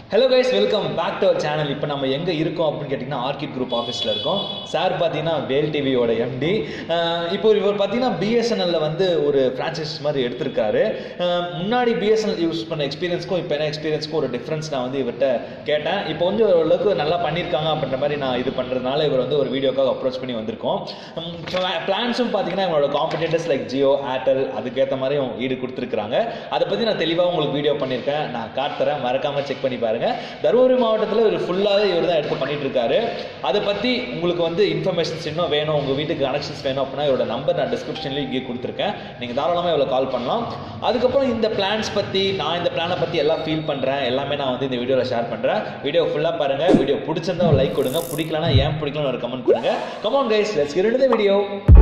Hello guys welcome back to our channel இப்போ நம்ம எங்கே இருக்கோம் அப்படின்னு கேட்டிங்கன்னா ஆர்கிட் குரூப் ஆஃபீஸில் இருக்கோம் சார் பார்த்தீங்கன்னா வேல் டிவியோட எம்டி இப்போ இவர் பார்த்தீங்கன்னா பிஎஸ்என்எல்ல வந்து ஒரு ஃப்ரான்ச்சைஸ் மாதிரி எடுத்திருக்காரு அஹ் முன்னாடி பிஎஸ்என்எல் யூஸ் பண்ண எக்ஸ்பீரியன்ஸ்க்கும் இப்போ என்ன எக்ஸ்பீரியன்ஸ்க்கும் ஒரு டிஃப்ரென்ஸ் நான் வந்து இவர்கிட்ட கேட்டேன் இப்போ வந்து ஓரளவுக்கு நல்லா பண்ணியிருக்காங்க அப்படின்ற மாதிரி நான் இது பண்ணுறதுனால இவர் வந்து ஒரு வீடியோக்காக அப்ரோச் பண்ணி வந்திருக்கோம் பிளான்ஸும் பார்த்தீங்கன்னா இவங்களோட காம்படிட்டர்ஸ் லைக் ஜியோ ஏர்டெல் அதுக்கேற்ற மாதிரி அவங்க ஈடு கொடுத்துருக்காங்க அதை பற்றி நான் தெளிவாக உங்களுக்கு வீடியோ பண்ணியிருக்கேன் நான் காட்டுறேன் மறக்காமல் செக் பண்ணி பாருங்க தருமபுரி மாவட்டத்தில் இவர் ஃபுல்லாகவே இவர் தான் எடுத்து பண்ணிட்டு இருக்காரு அதை பற்றி உங்களுக்கு வந்து இன்ஃபர்மேஷன்ஸ் இன்னும் வேணும் உங்கள் வீட்டுக்கு கனெக்ஷன்ஸ் வேணும் அப்படின்னா இவரோட நம்பர் நான் டிஸ்கிரிப்ஷன்லேயும் இங்கே கொடுத்துருக்கேன் நீங்கள் தாராளமாக இவ்வளோ கால் பண்ணலாம் அதுக்கப்புறம் இந்த பிளான்ஸ் பற்றி நான் இந்த பிளானை பற்றி எல்லாம் ஃபீல் பண்ணுறேன் எல்லாமே நான் வந்து இந்த வீடியோவில் ஷேர் பண்ணுறேன் வீடியோ ஃபுல்லாக பாருங்கள் வீடியோ பிடிச்சிருந்தா ஒரு லைக் கொடுங்க பிடிக்கலனா ஏன் பிடிக்கலன்னு ஒரு கமெண்ட் கொடுங்க கமான் கைஸ் லெட்ஸ் கெட் இந்த வீடியோ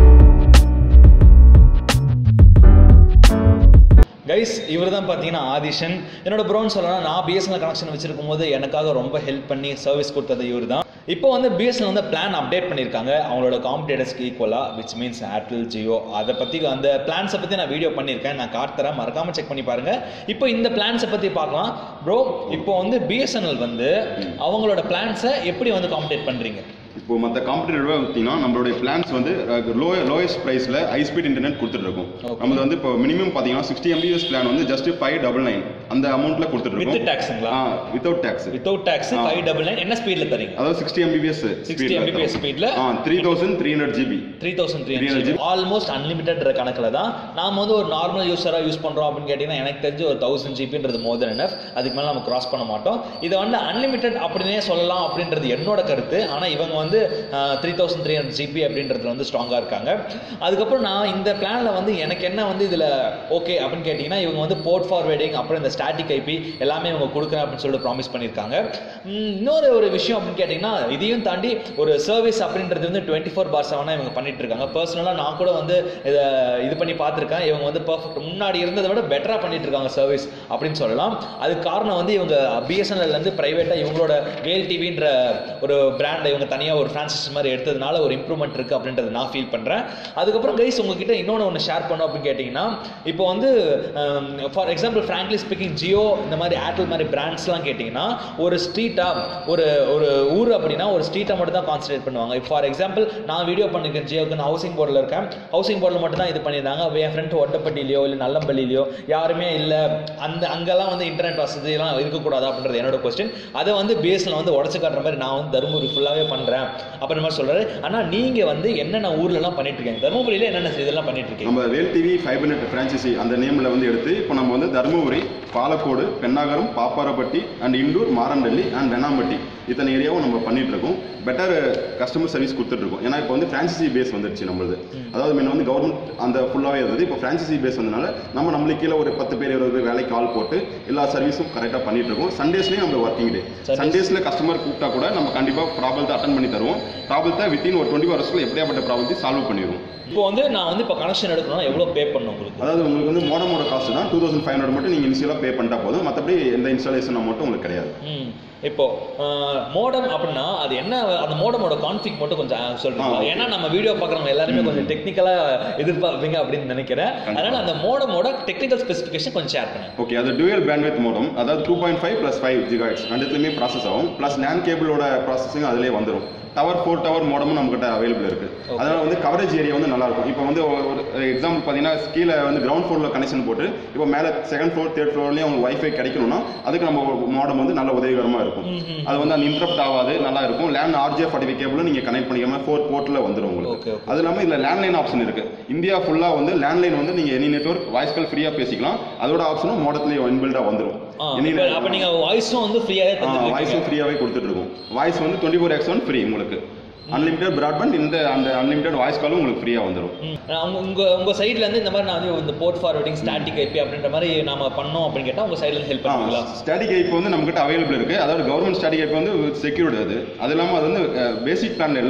கைஸ் இவர் தான் பார்த்தீங்கன்னா ஆதிஷன் என்னோட ப்ரோன்னு சொல்லலாம் நான் பிஎஸ்என்எல் கனெக்ஷன் வச்சிருக்கும் போது எனக்காக ரொம்ப ஹெல்ப் பண்ணி சர்வீஸ் கொடுத்தது இவர் தான் இப்போ வந்து பிஎஸ்என்எல் வந்து பிளான் அப்டேட் பண்ணியிருக்காங்க அவங்களோட காம்படேட்டர்ஸ்க்கு ஈக்குவலாக விச் மீன்ஸ் ஏர்டெல் ஜியோ அதை பற்றி அந்த பிளான்ஸை பற்றி நான் வீடியோ பண்ணியிருக்கேன் நான் காட்டுறேன் மறக்காமல் செக் பண்ணி பாருங்கள் இப்போ இந்த பிளான்ஸை பற்றி பார்க்கலாம் ப்ரோ இப்போ வந்து பிஎஸ்என்எல் வந்து அவங்களோட பிளான்ஸை எப்படி வந்து காம்படேட் பண்ணுறீங்க இப்போ மற்ற காம்படிட்டிவாக பார்த்தீங்கன்னா நம்மளுடைய பிளான்ஸ் வந்து லோ லோயஸ்ட் ப்ரைஸில் ஹை ஸ்பீட் இன்டர்நெட் கொடுத்துட்டு இருக்கோம் Okay. நம்மளது வந்து இப்போ மினிமம் பார்த்தீங்கன்னா சிக்ஸ்டி எம்பிஎஸ் பிளான் வந்து ஜஸ்ட் ஃபைவ் டபுள் நைன் அந்த அமௌண்ட்டில் கொடுத்துட்டு வித் இருக்கோம் டேக்ஸுங்களா வித்தவுட் டேக்ஸ் வித்தவுட் டேக்ஸ் ஆ. ஃபைவ் டபுள் நைன் என்ன ஸ்பீடில் தரீங்க அதாவது சிக்ஸ்டி எம்பிபிஎஸ் 60 Mbps speed ல? Three thousand three hundred GB three thousand three 300 hundred almost unlimited கணக்கில் தான் நாம வந்து ஒரு நார்மல் யூஸராக யூஸ் பண்ணுறோம் அப்படின்னு கேட்டிங்கன்னா எனக்கு தெரிஞ்சு ஒரு தௌசண்ட் ஜிபின்றது மோர் தென் எனஃப் அதுக்கு மேலே நம்ம கிராஸ் பண்ண மாட்டோம் இதை வந்து அன்லிமிட்டட் அப்படின்னே சொல்லலாம் அப்படின்றது என்னோட கருத்து ஆனால் இவங்க வந்து three thousand three hundred GB அப்படின்றதுல வந்து ஸ்ட்ராங்காக இருக்காங்க அதுக்கப்புறம் நான் இந்த பிளானில் வந்து எனக்கு என்ன வந்து இதில் ஓகே அப்படின்னு கேட்டிங்கன்னா இவங்க வந்து போர்ட் ஃபார்வேர்டிங் அப்புறம் இந்த ஸ்டாட்டிக் ஐபி எல்லாமே இவங்க கொடுக்குறேன் அப்படின்னு சொல்லிட்டு ப்ராமிஸ் பண்ணியிருக்காங்க உம், இன்னொரு ஒரு விஷயம் அப்படின்னு கேட்டிங்கன்னா இதையும் தாண்டி ஒரு சர்வீஸ் அப்படின்றது வந்து டுவெண்ட்டி ஃபோர் பார் செவனாக இவங்க பண்ணிட்டு இருக்காங்க பர்சனலாக நான் கூட வந்து இதை இது பண்ணி பார்த்துருக்கேன் இவங்க வந்து பர்ஃபெக்ட் முன்னாடி இருந்ததை விட பெட்டராக பண்ணிட்டு இருக்காங்க சர்வீஸ் அப்படின்னு சொல்லலாம் அதுக்கு காரணம் வந்து இவங்க பிஎஸ்என்எல்லேருந்து ப்ரைவேட்டாக இவங்களோட வேல் டிவின்ற ஒரு பிராண்டை இவங்க தனியாக ஒரு ஃப்ரான்சைஸ் மாதிரி எடுத்ததுனால ஒரு இம்ப்ரூவ்மெண்ட் இருக்குது அப்படின்றத நான் ஃபீல் பண்ணுறேன் அதுக்கப்புறம் கைஸ் உங்ககிட்ட இன்னொன்று ஒன்று ஷேர் பண்ணோம் அப்படின்னு கேட்டிங்கன்னா இப்போ வந்து for example frankly speaking Jio இந்த மாதிரி ஏர்டெல் மாதிரி பிராண்ட்ஸ்லாம் கேட்டிங்கன்னா ஒரு ஸ்ட்ரீட்டாக ஒரு ஒரு ஊர் அப்படின்னா ஒரு ஸ்ட்ரீட்டை மட்டும் தான் கான்சன்ட்ரேட் பண்ணுவாங்க ஃபார் எக்ஸாம்பிள் நான் வீடியோ பண்ணிருக்கேன் ஜியோக்கு நான் ஹவுசிங் போர்டில் இருக்கேன் ஹவுசிங் போர்டில் மட்டும் தான் இது பண்ணியிருந்தாங்க என் ஃப்ரெண்ட் ஒட்டப்பட்டிலையோ இல்லை நல்லம்பள்ளிலையோ யாருமே இல்லை அந்த அங்கெல்லாம் வந்து இன்டர்நெட் வசதியெல்லாம் இருக்கக்கூடாது அப்படின்றது என்னோட கொஸ்டின் அதை வந்து பிஎஸ்என்எல் வந்து உடச்சு காட்டுற மாதிரி நான் வந்து தருமபுரி ஃபுல்லாகவே பண்ணுறேன் அப்படின்ற மாதிரி சொல்கிறாரு ஆனால் நீங்கள் வந்து என்னென்ன ஊர்லலாம் பண்ணிட்டு இருக்கீங்க தருமபுரியில் என்னென்ன இதெல்லாம் பண்ணிட்டு இருக்கீங்க நம்ம Vel TV fiber net franchisee அந்த நேமில் வந்து எடுத்து இப்போ நம்ம வந்து தருமபுரி பாலக்கோடு பெண்ணாகரம் பாப்பாரப்பட்டி அண்ட் இண்டூர் மாரண்டல்லி அண்ட் வெண்ணாம்பட்டி இத்தனை ஏரியாவும் நம்ம பண்ணிட்டு இருக்கோம் பெட்டர் கஸ்டமர் சர்வீஸ் கொடுத்துட்டு இருக்கோம் ஏன்னா இப்போ வந்து ஃப்ரான்ச்சைசி பேஸ் வந்துருச்சு நம்மளுது அதாவது முன்ன வந்து கவர்மெண்ட் அந்த ஃபுல்லாகவே இருந்தது இப்போ ஃப்ரான்ச்சைசி பேஸ் வந்தனால நம்ம நம்மளுக்கு கீழே ஒரு பத்து பேர் இருபது பேர் வேலைக்கு கால் போட்டு எல்லா சர்வீஸும் கரெக்டாக பண்ணிட்டு இருக்கோம் சண்டேஸ்லேயும் நம்ம ஒர்க்கிங் டே Sundays. சண்டேஸில் கஸ்டமர் கூப்பிட்டா கூட நம்ம கண்டிப்பாக ப்ராப்ளத்தை அட்டன் பண்ணி தருவோம் ப்ராப்ளத்தை வித்தின் ஒரு டுவெண்ட்டி ஹவர்ஸ்க்குள்ள எப்படியாப்பட்ட ப்ராப்ளத்தை சால்வ் பண்ணிடுவோம் இப்போ வந்து நான் வந்து இப்போ கனெக்ஷன் எடுக்கணும்னா எவ்வளோ பே பண்ணணும் உங்களுக்கு அதாவது உங்களுக்கு வந்து மோடமோட காஸ்ட் தான் டூ தௌசண்ட் ஃபைவ் ஹண்ட்ரட் மட்டும் நீங்கள் இனிஷியலாக பே பண்ணிட்டா போதும் மற்றபடி எந்த இன்ஸ்டாலேஷன் மட்டும் உங்களுக்கு கிடையாது ம் இப்போ மோடம் அப்படின்னா அது என்ன அந்த மோடமோட கான்ஃபிக் மட்டும் கொஞ்சம் சொல்றீங்களா ஆ, okay. ஏன்னா நம்ம வீடியோ பார்க்குறவங்க எல்லாருமே கொஞ்சம் டெக்னிக்கலா எதிர்பார்ப்பீங்க அப்படின்னு நினைக்கிறேன் அதனால அந்த மோடமோட டெக்னிக்கல் ஸ்பெசிஃபிகேஷன் கொஞ்சம் ஷேர் பண்ணுங்க ஓகே அது டுவல் பேண்ட்வித் மோடம் அதாவது two point five plus five gigahertz ரெண்டுத்துலையுமே ப்ராசஸ் ஆகும் ப்ளஸ் நேன் கேபிளோட ப்ராசஸிங் அதிலே வந்துடும் டவர் ஃபோர் டவர் மோடமும் நம்மகிட்ட அவைலபிள் இருக்கு Okay. அதனால வந்து கவரேஜ் ஏரியா வந்து நல்லா இருக்கும் இப்போ வந்து ஒரு ஒரு எக்ஸாம்பிள் பார்த்தீங்கன்னா கீழே வந்து கிரவுண்ட் ஃப்ளோரில் கனெக்ஷன் போட்டு இப்போ மேலே செகண்ட் ஃப்ளோர் தேர்ட் ஃப்ளோர்லேயும் அவங்க வைஃபை கிடைக்கணும்னா அதுக்கு நம்ம மோடம் வந்து நல்ல உதவிகரமாக இருக்கும் அது வந்து அந்த இன்டரப்ட் ஆகாது நல்லா இருக்கும் லேண்ட் ஆர்ஜே ஃபார்ட்டி ஃபைவ் கேபிளும் நீங்கள் கனெக்ட் பண்ணிக்காம ஃபோர் போர்ட்டில் வந்துடும் Okay, உங்களுக்கு okay. அது இல்லாமல் இதில் லேண்ட்லைன் ஆப்ஷன் இருக்கு இந்தியா ஃபுல்லாக வந்து லேண்ட்லைன் வந்து நீங்கள் எனி நெட்ஒர்க் வாய்ஸ் கால் ஃப்ரீயாக பேசிக்கலாம் அதோட ஆப்ஷனும் மோடத்துலேயே இன்பில்டாக வந்துடும் ஆ, எனி இப்ப அப்ப நீங்க வாய்ஸும் வந்து ஃப்ரீயாவே தந்துருக்கீங்க வாய்ஸும் ஃப்ரீயாகவே கொடுத்துட்டு இருக்கோம் வாய்ஸ் வந்து twenty four X one free உங்களுக்கு அன்லிமிட்டட் பிராட்பேண்ட் இந்த அந்த அன்லிமிட்டட் வாய்ஸ் காலும் உங்களுக்கு ஃப்ரீயாக வந்துடும் ம். உங்க- உங்க உங்க சைடுல இருந்து இந்த மாதிரி நான் வந்து இந்த போர்ட் ஃபார்வர்டிங் ஸ்டாட்டிக் ஐபி அப்படின்ற மாதிரி நாம பண்ணோம் அப்படின்னு கேட்டா உங்க சைடுல இருந்து ஹெல்ப் பண்ணுவீங்களா ஸ்டாட்டிக் ஐப் வந்து நம்மகிட்ட அவைலபிள் இருக்கு அதாவது கவர்மெண்ட் ஸ்டாட்டிக் ஐப் வந்து செக்யூர்டு அது அது இல்லாமல் அது வந்து பேசிக் பிளான்ல இல்லை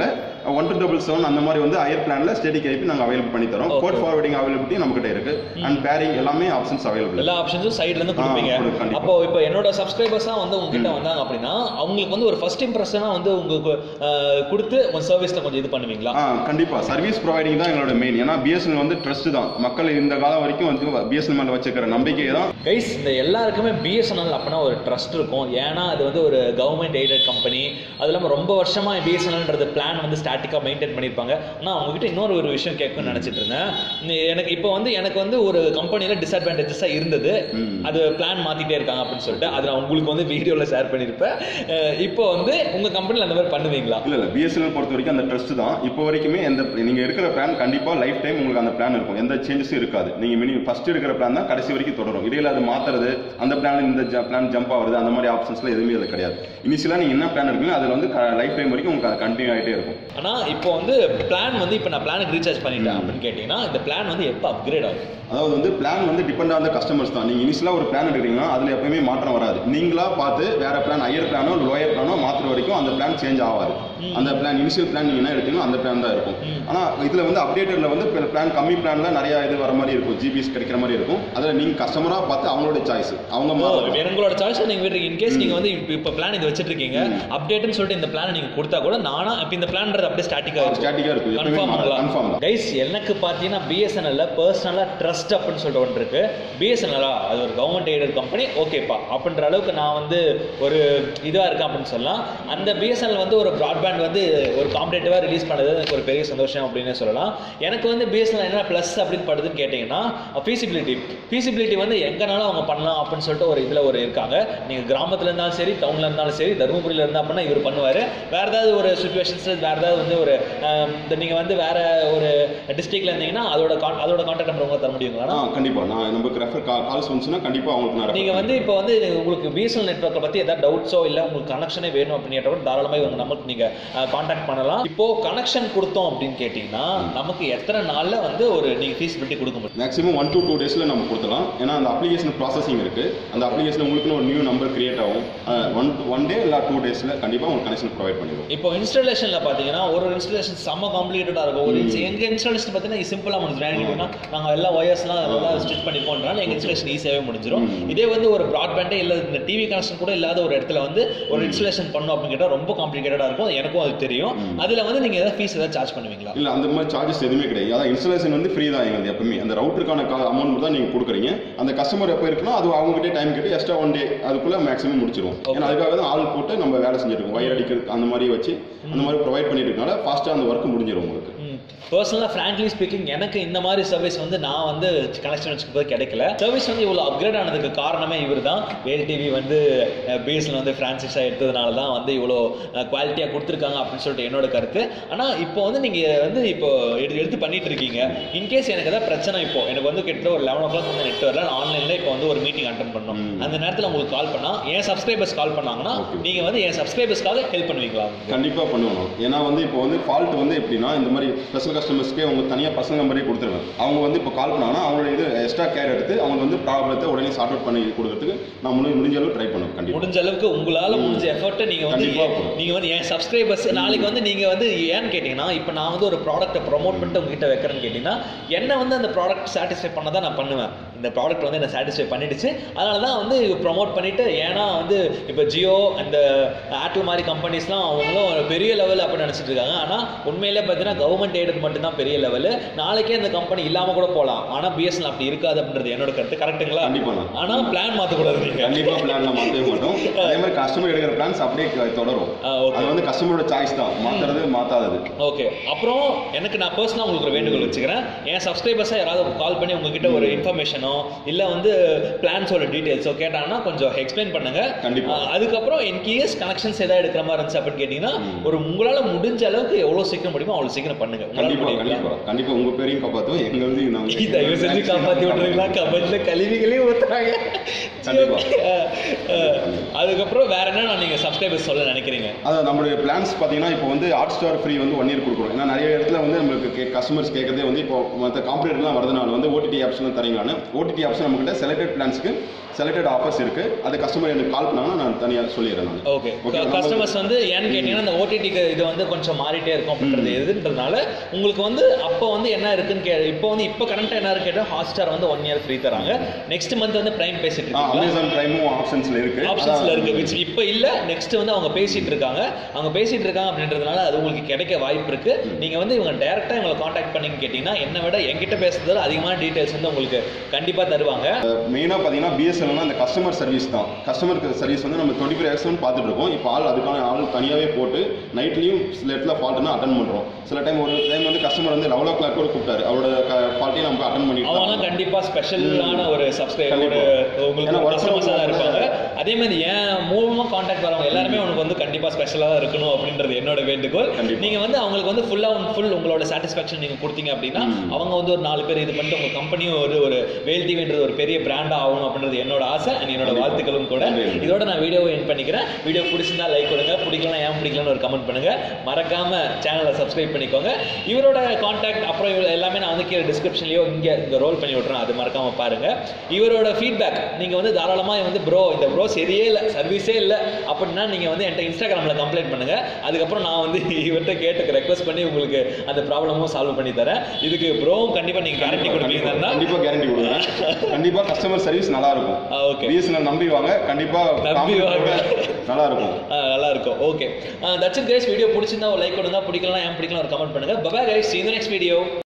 ஒன் டூ டபுள் செவன் அந்த மாதிரி வந்து ஹையர் பிளான்ல ஸ்டேட்டிக் ஐபி நாங்க அவைலபிள் பண்ணி தரோம் Okay. கோட் ஃபார்வர்டிங் அவைலபிலிட்டி நம்ம கிட்ட இருக்கு அண்ட் பேரிங் எல்லாமே ஆப்ஷன்ஸ் அவைலபிள் எல்லா ஆப்ஷன்ஸும் சைடுல இருந்து ஆ, கொடுப்பீங்க கொடுப்போம், கண்டிப்பா. அப்போ இப்போ என்னோட சப்ஸ்கிரைபர்ஸ் தான் வந்து உங்ககிட்ட வந்தாங்க அப்படின்னா அவங்களுக்கு வந்து ஒரு ஃபர்ஸ்ட் இம்ப்ரெஷனா வந்து உங்களுக்கு அஹ், கொடுத்து உங்க சர்வீஸ்ல கொஞ்சம் இது பண்ணுவீங்களா ஆ கண்டிப்பா சர்வீஸ் ப்ரொவைடிங் தான் எங்களோட மெயின் ஏன்னா பிஎஸ்என்எல் வந்து ட்ரஸ்ட் தான் மக்கள் இந்த காலம் வரைக்கும் வந்து பிஎஸ்என்எல் மேல வச்சிருக்கிற நம்பிக்கை தான் கைஸ் இந்த எல்லாருக்குமே பிஎஸ்என்எல் அப்படின்னா ஒரு ட்ரஸ்ட் இருக்கும் ஏன்னா அது வந்து ஒரு கவர்மெண்ட் எய்டட் கம்பெனி அது இல்லாமல் ரொம்ப வருஷமா பிஎஸ்என்எல்ன்றது பிளான் வந்து ஸ்டாட்டிக்காக மெயின்டைன் பண்ணியிருப்பாங்க ஆனால் அவங்ககிட்ட இன்னொரு ஒரு விஷயம் கேட்கணும்னு நினச்சிட்டு இருந்தேன் இந்த எனக்கு இப்போ வந்து எனக்கு வந்து ஒரு கம்பெனியில் டிஸ்அட்வான்டேஜஸாக இருந்தது ம். அது பிளான் மாற்றிட்டே இருக்காங்க அப்படின்னு சொல்லிட்டு அது நான் உங்களுக்கு வந்து வீடியோவில் ஷேர் பண்ணியிருப்பேன் அஹ் இப்போ வந்து உங்கள் கம்பெனியில் அந்த மாதிரி பண்ணுவீங்களா இல்ல இல்ல பிஎஸ்என்எல் பொறுத்த வரைக்கும் அந்த ட்ரஸ்ட் தான் இப்போ வரைக்குமே எந்த நீங்க இருக்கிற பிளான் கண்டிப்பா லைஃப் டைம் உங்களுக்கு அந்த பிளான் இருக்கும் எந்த சேஞ்சஸும் இருக்காது நீங்க மினி ஃபர்ஸ்ட் இருக்கிற பிளான் தான் கடைசி வரைக்கும் தொடரும் இடையில அது மாத்துறது அந்த பிளான் இந்த பிளான் ஜம்ப் ஆகுறது அந்த மாதிரி ஆப்ஷன்ஸ்ல எதுவுமே அது கிடையாது இனிஷியலா நீங்க என்ன பிளான் இருக்கீங்களோ அதுல வந்து லைஃப் டைம் வரைக்கும் உங்களுக்கு அது கண்டினியூ ஆயிட்டே இருக்கும் ஆனால் இப்போ வந்து பிளான் வந்து இப்போ நான் பிளானுக்கு ரீசார்ஜ் பண்ணிட்டேன் அப்படின்னு கேட்டிங்கன்னா இந்த பிளான் வந்து எப்போ அப்கிரேட் ஆகும் அதாவது வந்து பிளான் வந்து டிபெண்ட் ஆன் கஸ்டமர்ஸ் தான் நீங்க இனிஷியலா ஒரு பிளான் எடுக்கிறீங்கன்னா அதுல எப்பவுமே மாற்றம் வராது நீங்களா பார்த்து வேற பிளான் ஹையர் பிளானோ லோயர் பிளானோ மாத்துற வரைக்கும் அந்த பிளான் சேஞ்ச் ஆகாது அந்த பிளான் இனிஷியல் பிளான் நீங்க என்ன எடுத்தீங்களோ அந்த பிளான் தான் இருக்கும் ஆனா இதுல வந்து அப்டேட்டட்ல வந்து பிளான் கம்மி பிளான்ல நிறைய இது வர மாதிரி இருக்கும் ஜிபிஎஸ் கிடைக்கிற மாதிரி இருக்கும் அதுல நீங்க கஸ்டமரா பார்த்து அவங்களோட சாய்ஸ் அவங்க ஓ, மாறலாம். எங்களோட சாய்ஸ் நீங்க விடுறீங்க இன்கேஸ் நீங்க வந்து இப்போ இப்போ பிளான் இது வச்சிட்டு இருக்கீங்க அப்டேட்னு சொல்லிட்டு இந்த பிளான் நீங்க கொடுத்தா கூட நானா இப்போ இந்த பிளான்றது அப்படியே ஸ்டாட்டிக்கா இருக்கும் ஸ்டாட்டிக்கா இருக்கும் எப்பவுமே கன்ஃபார்ம் மாறாது. கன்ஃபார்ம் தான் கைஸ் எனக்கு பார்த்தீங்கன்னா பிஎஸ்என்எல்ல பர்சனலாக ட்ரஸ்ட் அப்படின்னு சொல்லிட்டு ஒன்று இருக்கு பிஎஸ்என்எல்லா அது ஒரு கவர்மெண்ட் எய்டட் கம்பெனி ஓகேப்பா அப்படின்ற அளவுக்கு நான் வந்து ஒரு இதாக இருக்கேன் அப்படின்னு சொல்லலாம் அந்த பிஎஸ்என்எல் வந்து ஒரு ப்ராட்பேண்ட் வந்து ஒரு காம்படேட்டிவாக ரிலீஸ் பண்ணது எனக்கு ஒரு பெரிய சந்தோஷம் அப்படின்னு சொல்லலாம் எனக்கு வந்து பிஎஸ்என்எல் என்ன ப்ளஸ் அப்படின்னு படுதுன்னு கேட்டிங்கன்னா ஃபீசிபிலிட்டி ஃபீசிபிலிட்டி வந்து எங்கனாலும் அவங்க பண்ணலாம் அப்படின்னு சொல்லிட்டு ஒரு இதில் ஒரு இருக்காங்க நீங்கள் கிராமத்தில் இருந்தாலும் சரி டவுனில் இருந்தாலும் சரி தருமபுரியில் இருந்தால் அப்படின்னா இவர் பண்ணுவார் வேறு ஏதாவது ஒரு சுச்சுவேஷன்ஸில் வேறு ஏதாவது வந்து ஒரு ஆம், இந்த நீங்கள் வந்து வேற ஒரு டிஸ்ட்ரிக்ட்ல இருந்தீங்கன்னா அதோட con- அதோட கான்டாக்ட் நம்பர் உங்களை தர முடியுங்களா ஆ கண்டிப்பா நான் நமக்கு ரெஃபர் கால்ஸ் வந்துச்சுன்னா கண்டிப்பா அவங்களுக்கு நான் refer நீங்க வந்து இப்போ வந்து உங்களுக்கு பிஎஸ்எல் நெட்ஒர்க்கை பத்தி ஏதாவது டவுட்ஸோ இல்ல உங்களுக்கு கனெக்ஷனே வேணும் அப்படின்னு கேட்டா கூட தாராளமாக உங்க நம்பருக்கு நீங்க கான்டாக்ட் பண்ணலாம் இப்போ கனெக்ஷன் கொடுத்தோம் அப்படின்னு கேட்டீங்கன்னா நமக்கு எத்தனை நாள்ல வந்து ஒரு நீங்க ஃபீஸிபிலிட்டி கொடுக்க முடியும் மேக்ஸிமம் ஒன் to டூ டேஸில் நம்ம கொடுத்துலாம் ஏன்னா அந்த அப்ளிகேஷன் ப்ராசஸிங் இருக்குது அந்த அப்ளிகேஷன் உங்களுக்குன்னு ஒரு நியூ நம்பர் கிரியேட் ஆகும் ஒன் ஒன் டே இல்லை டூ டேஸில் கண்டிப்பாக உங்களுக்கு கனெக்ஷன் ப்ரொவைட் பண்ணிடுவோம் இப்போ இன்ஸ்டாலேஷன்ல பாத்தீங்கன்னா ஒரு இன்ஸ்டாலேஷன் செம்ம காம்ப்ளிகேட்டடா இருக்கும் ஒரு ins- எங்க இன்ஸ்டாலேஷன் பார்த்தீங்கன்னா சிம்பிளா முடிஞ்சிடும் ஏன்னு கேட்டீங்கன்னா நாங்க எல்லா ஒயர்ஸ்லாம் அதெல்லாம் ஸ்டிச் பண்ணிப்போம்னால எங்க இன்ஸ்டாலேஷன் ஈஸியாவே முடிஞ்சிடும் இதே வந்து ஒரு ப்ராட்பேண்டே இல்ல இந்த டிவி கனெக்ஷன் கூட இல்லாத ஒரு இடத்துல வந்து ஒரு இன்ஸ்டாலேஷன் பண்ணோம் அப்படின்னு கேட்டா ரொம்ப காம்ப்ளிகேட்டடா இருக்கும் எனக்கும் அது தெரியும் அதுல வந்து நீங்க ஏதாவது ஃபீஸ் ஏதாவது சார்ஜ் பண்ணுவீங்களா இல்லை அந்த மாதிரி சார்ஜஸ் எதுவுமே கிடையாது அதான் இன்ஸ்டாலேஷன் வந்து ஃப்ரீ தான் எங்களுக்கு எப்பவுமே அந்த ரவுட்டருக்கான அமௌண்ட் மட்டும் தான் நீங்கள் கொடுக்குறீங்க அந்த கஸ்டமர் எப்போ இருக்குன்னா அது அவங்ககிட்ட டைம் கேட்டு எக்ஸ்ட்ரா ஒன் டே அதுக்குள்ளே மேக்ஸிமம் முடிச்சிருவோம் ஏன்னா அதுக்காக தான் ஆள் போட்டு நம்ம வேலை செஞ்சிருக்கோம் வயர் அடிக்கிறது அந்த மாதிரி வச்சு அந்த மாதிரி ப்ரொவைட் பண்ணிட்டு இருக்கனால ஃபாஸ்ட்டாக அந்த ஒர்க் முடிஞ்சிடும் உங்களுக்கு பர்சனலாக ஃப்ராங்க்லி ஸ்பீக்கிங் எனக்கு இந்த மாதிரி சர்வீஸ் வந்து நான் வந்து கனெக்ஷன் வச்சுக்கும்போது கிடைக்கல சர்வீஸ் வந்து இவ்வளோ அப்கிரேட் ஆனதுக்கு காரணமே இவர் தான் வேல் டிவி வந்து பேஸில் வந்து ஃப்ரான்சைஸாக எடுத்ததுனால தான் வந்து இவ்வளோ குவாலிட்டியாக கொடுத்துருக்காங்க அப்படின்னு சொல்லிட்டு என்னோட கருத்து ஆனால் இப்போ வந்து நீங்கள் வந்து இப்போ எடுத்து எடுத்து பண்ணிட்டு இருக்கீங்க இன்கேஸ் எனக்கு ஏதாவது பிரச்சனை இப்போ எனக்கு வந்து கிட்ட ஒரு லெவன் ஓ கிளாக் வந்து நெட் வரல நான் ஆன்லைனில் இப்போ வந்து ஒரு மீட்டிங் அட்டன் பண்ணோம் அந்த நேரத்தில் உங்களுக்கு கால் பண்ணால் என் சப்ஸ்கிரைபர்ஸ் கால் பண்ணாங்கன்னா Okay. நீங்கள் வந்து என் சப்ஸ்கிரைபர்ஸ்க்காக ஹெல்ப் பண்ணுவீங்களா கண்டிப்பாக பண்ணுவோம் ஏன்னா வந்து இப்போ வந்து ஃபால்ட் வந்து எப்படின்னா இந்த மாதிரி ஸ்பெஷல் கஸ்டமர்ஸ்க்கே அவங்க தனியாக பர்சனல் நம்பரே கொடுத்துருவேன் அவங்க வந்து இப்போ கால் பண்ணாங்கன்னா அவங்களோட இது எக்ஸ்ட்ரா கேர் எடுத்து அவங்க வந்து ப்ராப்ளத்தை உடனே சார்ட் அவுட் பண்ணி கொடுக்கறதுக்கு நான் முடி முடிஞ்ச அளவு ட்ரை பண்ணுவேன் கண்டிப்பாக முடிஞ்ச அளவுக்கு உங்களால முடிஞ்ச எஃபர்ட்டை நீங்க வந்து கண்டிப்பா போடும். நீங்க வந்து என் சப்ஸ்கிரைபர்ஸ் நாளைக்கு வந்து நீங்க வந்து ஏன்னு கேட்டீங்கன்னா இப்போ நான் வந்து ஒரு ப்ராடக்ட்டை ப்ரோமோட் பண்ணிட்டு உங்ககிட்ட வைக்கிறேன்னு கேட்டீங்கன்னா என்ன வந்து அந்த ப்ராடக்ட் சாட்டிஸ்ஃபை பண்ண தான் நான் பண்ணுவேன் இந்த ப்ராடக்ட் வந்து என்ன சாட்டிஸ்ஃபை பண்ணிடுச்சு அதனால தான் வந்து ப்ரோமோட் பண்ணிட்டு ஏன்னா வந்து இப்போ ஜியோ அந்த ஏர்டெல் மாதிரி கம்பெனிஸ்லாம் அவங்களும் ஒரு பெரிய லெவல் அப்படின்னு நினைச்சிட்டு இருக்காங்க ஆனா உண்மையிலே பார்த்தீங்கன்னா கவர்மெண்ட் எய்டட் மட்டும்தான் பெரிய லெவல் நாளைக்கே அந்த கம்பெனி இல்லாம கூட போகலாம் ஆனா பிஎஸ்என்எல் அப்படி இருக்காது அப்படின்றது என்னோட கருத்து கரெக்ட்டுங்களா கண்டிப்பா நான். ஆனா பிளான் மாத்தக்கூடாது நீங்க கண்டிப்பாக பிளான்ல மாற்றவே மாட்டோம் அதே மாதிரி கஸ்டமர் எடுக்கிற பிளான்ஸ் அப்படியே க- தொடரும் ஆ, okay. அது வந்து கஸ்டமரோட சாய்ஸ் தான் மாத்துறது மாத்தாதது ஓகே அப்புறம் எனக்கு நான் பர்சனலாக உங்களுக்கு ஒரு வேண்டுகோள் வச்சுக்கிறேன் என் சப்ஸ்கிரைபர்ஸாக யாராவது கால் பண்ணி உங்ககிட்ட ஒரு இன்ஃபர்மேஷனோ இல்லை வந்து பிளான்ஸோட டீட்டெயில்ஸோ கேட்டாங்கன்னா கொஞ்சம் எக்ஸ்பிளைன் பண்ணுங்க கண்டிப்பா. அஹ் அதுக்கப்புறம் இன்கேஸ் கனெக்ஷன்ஸ் ஏதாவது எடுக்கிற மாதிரி இருந்துச்சு அப்படின்னு கேட்டிங்கன்னா ஒரு உங்களால் முடிஞ்ச அளவுக்கு எவ்வளோ சீக்கிரம் முடியுமோ அவ்வளோ சீக்கிரம் பண்ணுங்க உங்களால கண்டிப்பா முடியுங்களா? கண்டிப்பா கண்டிப்பா உங்க பேரையும் காப்பாத்துவோம் எங்க வந்து நாங்க தயவு செஞ்சு காப்பாத்தி விட்டுறீங்களா கமெண்ட்ல கழிவுகளே ஊத்துறாங்க கண்டிப்பா. அதுக்கப்புறம் வேற என்ன நீங்க சப்ஸ்கிரைபர்ஸ் சொல்ல நினைக்கிறீங்க அதான் நம்மளுடைய பிளான்ஸ் பார்த்தீங்கன்னா இப்போ வந்து ஹாட் ஸ்டார் ஃப்ரீ வந்து ஒன் இயர் கொடுக்குறோம் ஏன்னா நிறைய இடத்துல வந்து நம்மளுக்கு கஸ்டமர்ஸ் கேட்கறதே வந்து இப்போ மற்ற காம்படிட்டர்லாம் வரதுனால வந்து ஓடிடி ஆப்ஷன் தரீங்களான்னு ஓடிடி ஆப்ஷன் நம்மகிட்ட செலக்டட் பிளான்ஸ்க்கு செலக்டட் ஆஃபர்ஸ் இருக்கு அது கஸ்டமர் எனக்கு கால் பண்ணாங்கன்னா நான் தனியாக சொல்லிடுறேன் நான் ஓகே Okay, நம்ம- கஸ்டமர்ஸ் வந்து ஏன்னு கேட்டீங்கன்னா இந்த ஓடிடிக்கு இது வந்து கொஞ்சம் மாறிட்டே இருக்கும் அப்படின்றது எதுன்றதுனால உங்களுக்கு வந்து அப்போ வந்து என்ன இருக்குன்னு கே இப்போ வந்து இப்போ கரண்ட்டாக என்ன இருக்கு கேட்டால் ஹாட்ஸ்டார் வந்து ஒன் இயர் ஃப்ரீ தராங்க நெக்ஸ்ட் மந்த் வந்து பிரைம் பேசிட்டு ஆ இருக்காங்க அமேசான் பிரைமும் ஆப்ஷன்ஸ்ல இருக்கு ஆப்ஷன்ஸ்ல அதான் இருக்கு விச் இப்போ இல்ல நெக்ஸ்ட் வந்து அவங்க பேசிட்டு இருக்காங்க அவங்க பேசிட்டு இருக்காங்க அப்படின்றதுனால அது உங்களுக்கு கிடைக்க வாய்ப்பு இருக்கு நீங்க வந்து இவங்க டைரக்டா இவங்களை காண்டாக்ட் பண்ணி கேட்டீங்கன்னா என்ன விட என்கிட்ட பேசுறதுல அதிகமான டீடைல்ஸ் வந்து உங்களுக்கு கண்டிப்பா தருவாங்க மெயினாக பார்த்தீங்கன்னா பிஎஸ்என்எல் அந்த கஸ்டமர் சர்வீஸ் தான் கஸ்டமர் சர்வீஸ் வந்து நம்ம டுவெண்ட்டி ஃபோர் ஹவர்ஸ் பார்த்துட்டு இருக்கோம் இப்போ ஆள் அதுக்கான ஆள் தனியாகவே போட்டு நைட்லையும் சில இடத்துல ஃபால்ட்னா அட்டன் பண்ணுறோம் சில டைம் ஒரு டைம் வந்து கஸ்டமர் வந்து லெவல் ஓ கிளாக் கூட கூப்பிட்டாரு அவரோட ஃபால்ட்டையும் நம்ம அட்டன் பண்ணிட்டு தான் அவங்கலாம் கண்டிப்பா ஸ்பெஷலான ஒரு சப்ஸ்கிரைப் ஒரு கண்டிப்பா. ஏன்னா உங்களுக்கு work from கஸ்டமர்ஸ் தான் home இருப்பாங்க அதே மாதிரி என் மூலமா காண்டாக்ட் வரவங்க எல்லாருமே உனக்கு வந்து கண்டிப்பா ஸ்பெஷலா தான் இருக்கணும் அப்படின்றது என்னோட வேண்டுகோள் கண்டிப்பா. நீங்க வந்து அவங்களுக்கு வந்து ஃபுல்லா ஃபுல் உங்களோட சாட்டிஸ்ஃபேக்ஷன் நீங்க கொடுத்தீங்க அப்படின்னா அவங்க வந்து ஒரு நாலு பேர் இது பண்ணிட்டு உங்க கம்பெனியும் ஒரு ஒரு வேல் டிவின்றது ஒரு பெரிய பிராண்டா ஆகணும் அப்படின்றது என்னோட ஆசை and என்னோட கண்டிப்பா. வாழ்த்துக்களும் கூட நன்றி. இதோட நான் வீடியோவை என் பண்ணிக்கிறேன் வீடியோ பிடிச்சிருந்தா லைக் கொடுங்க பிடிக்கலாம் ஏன் பிடிக்கலன்னு ஒரு கமெண்ட் பண்ணுங்க மறக்காம சேனலை சப்ஸ்கிரைப் பண்ணிக்கோங்க இவரோட காண்டாக்ட் அப்புறம் இவர் எல்லாமே நான் வந்து கீழே டிஸ்கிரிப்ஷன்லயோ இங்க இந்த ரோல் பண்ணி விட்றேன் அது மறக்காம பாருங்க இவரோட ஃபீட்பேக் நீங்க வந்து தாராளமா வந்து ப்ரோ இந்த ப்ரோ சரியே இல்லை சர்வீஸே இல்லை அப்படின்னா நீங்க வந்து என்கிட்ட இன்ஸ்டாகிராம்ல கம்ப்ளைண்ட் பண்ணுங்க அதுக்கப்புறம் நான் வந்து இவர்கிட்ட கேட்டு ரெக்வஸ்ட் பண்ணி உங்களுக்கு அந்த ப்ராப்ளமும் சால்வ் பண்ணி தரேன் இதுக்கு ப்ரோவும் கண்டிப்பா நீங்க கேரண்டி கொடுப்பீங்கன்னா கண்டிப்பா கேரண்டி கொடுக்குறேன் கண்டிப்பா கஸ்டமர் சர்வீஸ் நல்லா இருக்கும் ஓகே பிஎஸ்என்எல் நம்பி வாங்க கண்டிப்பா நம்பி வாங்க. நல்லா இருக்கும் நல்லா இருக்கும் okay that's it guys video பிடிச்சிருந்தா ஒரு லைக் கொடுங்க பிடிக்கலாம் ஏன் பிடிக்கலாம் ஒரு கமெண்ட் பண்ணுங்க bye bye guys see you in the next video